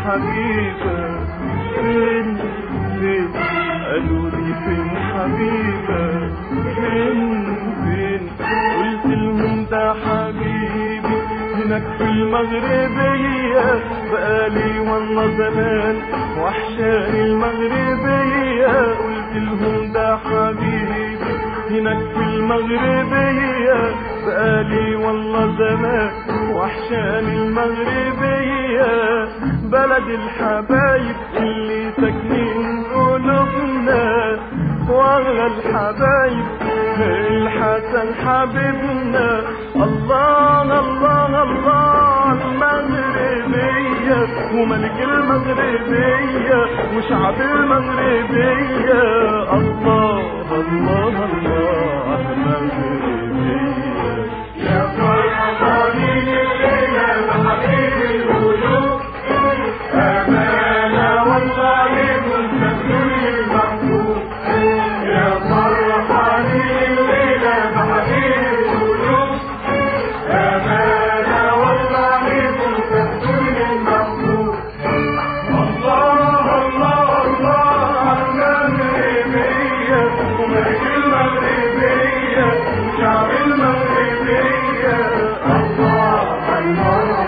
حبيبة فين فين قالوا لي فين حبيبة فين فين قلت لهم ده حبيبي هناك في المغربية بقالي والله زمان وحشاني المغربية قلت لهم ده حبيبي هناك في المغربية بقالي والله زمان وحشاني المغربية بلد الحبايب اللي ساكنين قلوبنا واغلى الحبايب الحسن حبيبنا الله الله الله المغربية وملك المغربية وشعب المغربية الله الله الله المغربية يا فرحانين الليلة بحبيب القلوب أمانة والله كنت كل المحبوب يا فرحانين الليلة بحبيب القلوب أمانة والله كنت كل المحبوب الله الله الله المغربية وملك المغربية وشعب المغربية الله الله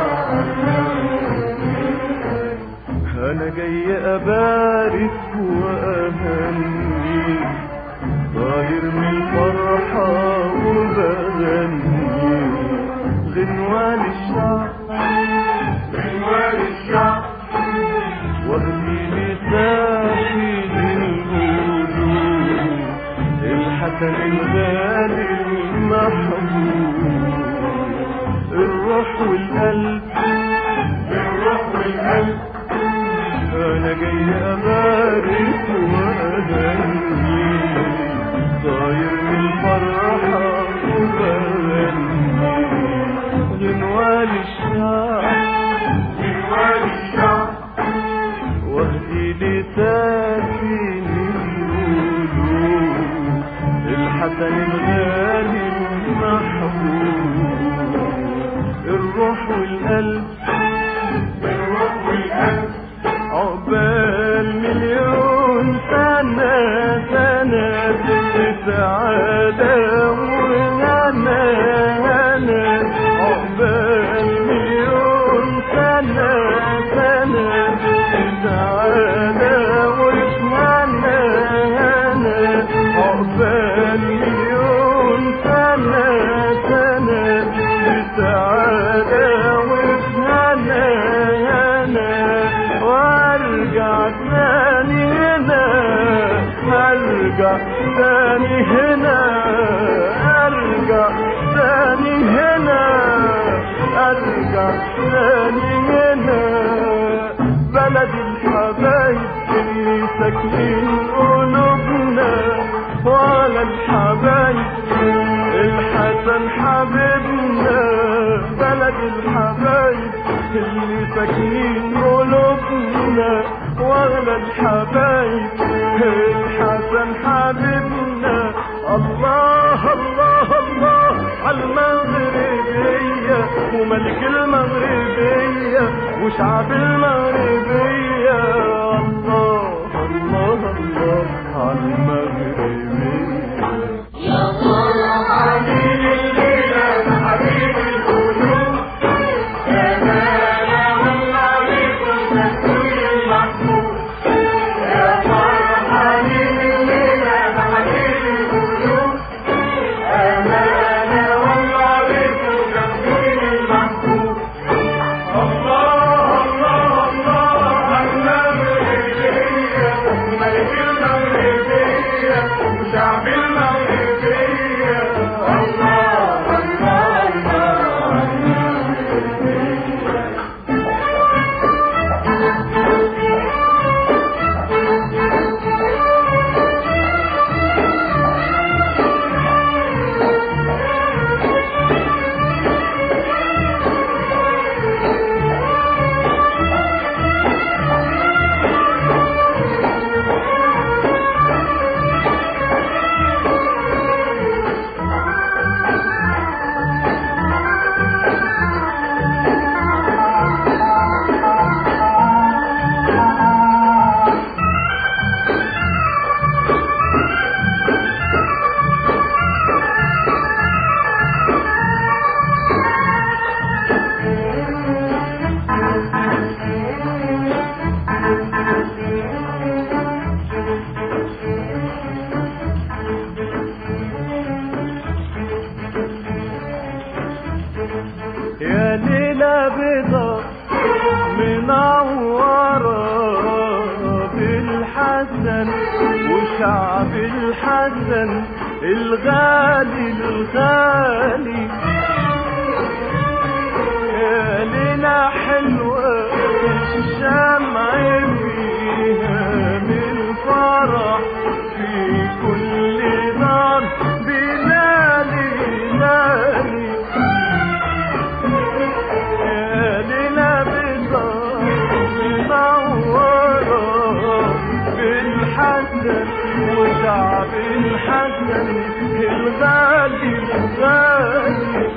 انا جاي ابارك واهني طاير من الفرحة وبغني غنوة للشعب عنوان الشعب واهدي لسافي القلوب الحسن الغالي المحبوب الروح والقلب بالروح والقلب انا جاي ابارك واغني طاير من الفرحة وبغني غنوة للشعب عنوان الشعب واهدي لساكن القلوب الحسن الغالي المحبوب الروح والقلب بالروح والقلب عقبال مليون سنة سنة سعادة وهنا هنا عقبال مليون سنة سنة سعادة وهنا هنا عقبال مليون سنة سنة سعادة وهنا هنا وارجع تاني هنا ارجع تاني هنا ارجع تاني هنا ارجع تاني هنا بلد الحبايب اللي ساكنين قلوبنا وعلى الحبايب الحسن حبيبنا بلد الحبايب اللي ساكنين قلوبنا واغلى الحبايب الحسن حبيبنا الله الله الله على المغربية وملك المغربية وشعب المغربية الله الله الله على المغربية يا فرحانين الليلة بحبيب القلوب أمانة والله كنت كل المحبوب يا فرحانين الليلة بحبيب القلوب أمانة والله كنت كل المحبوب الله الله الله وشعب الحسن الغالي الغالي يا ليلة حلوة الشمع فيها من فرح في كل دار بلالي لالي يا ليلة بيضاء منورة بالحسن وشعب الحسن الغالي الغالي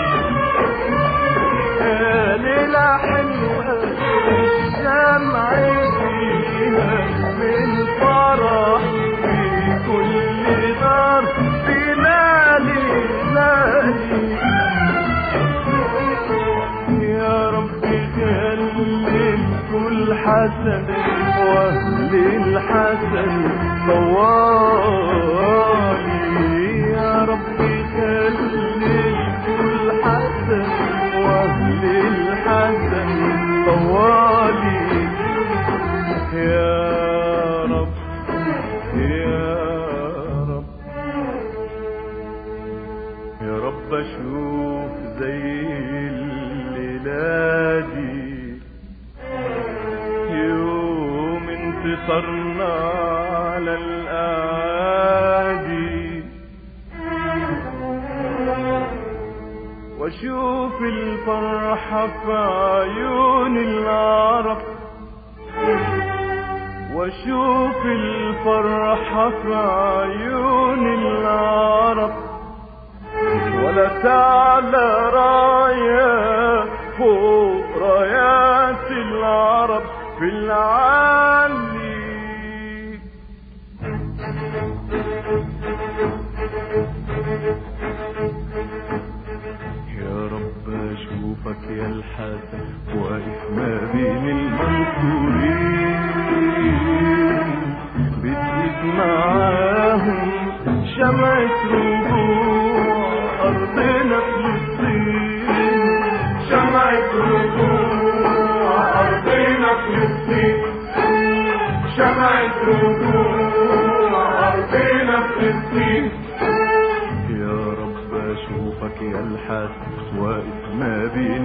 يا ليلة حلوة الشمع فيها من فرح في كل دار بلالي لالي يا رب خلي كل حسن واهل الحسن طوالي يا رب خلي كل حسن واهل الحسن طوالي يا رب يا رب يا رب اشوف زي الليلة دي يوم انتصرنا على الاعادي واشوف الفرحة في عيون العرب واشوف الفرحة في عيون العرب ولا تعلى راية فوق رايات العرب في العالي يا رب اشوفك يا الحسن واقف ما بين المنصورين بتجيب معاهم شمعة رجوع أرضنا فلسطين شمعة رجوع أرضنا فلسطين شمعة رجوع أرضنا فلسطين يا رب اشوفك يا الحسن واقف ما بين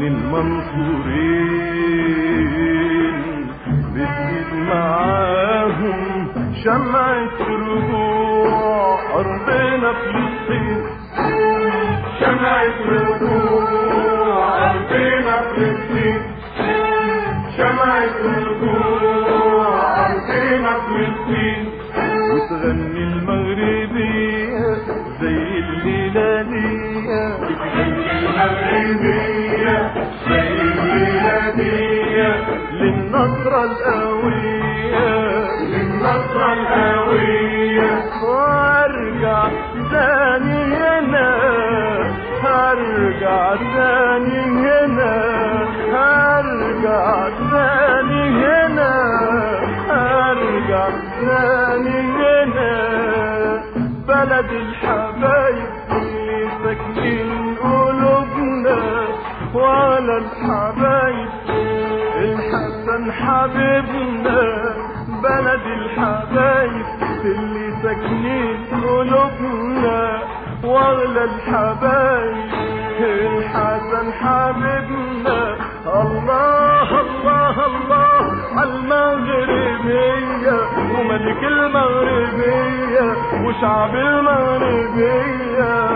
المنصورين بتجيب معاهم شمعة رجوع أرضنا فلسطين شمعة رجوع أرضنا فلسطين شمعة رجوع أرضنا فلسطين وتغني المغربية زي الليلانية المغربية زي الميلادية للنصرة القوية للنصرة الهوية وارجع تاني هنا هرجع تاني هنا هرجع تاني هنا هرجع تاني هنا بلد الحبايب اللي ساكنين قلوبنا ولا الحبايب الحسن حبيبنا بلد الحبايب اللي ساكنين قلوبنا واغلى الحبايب الحسن حبيبنا الله الله الله عالمغربية وملك المغربية وشعب المغربية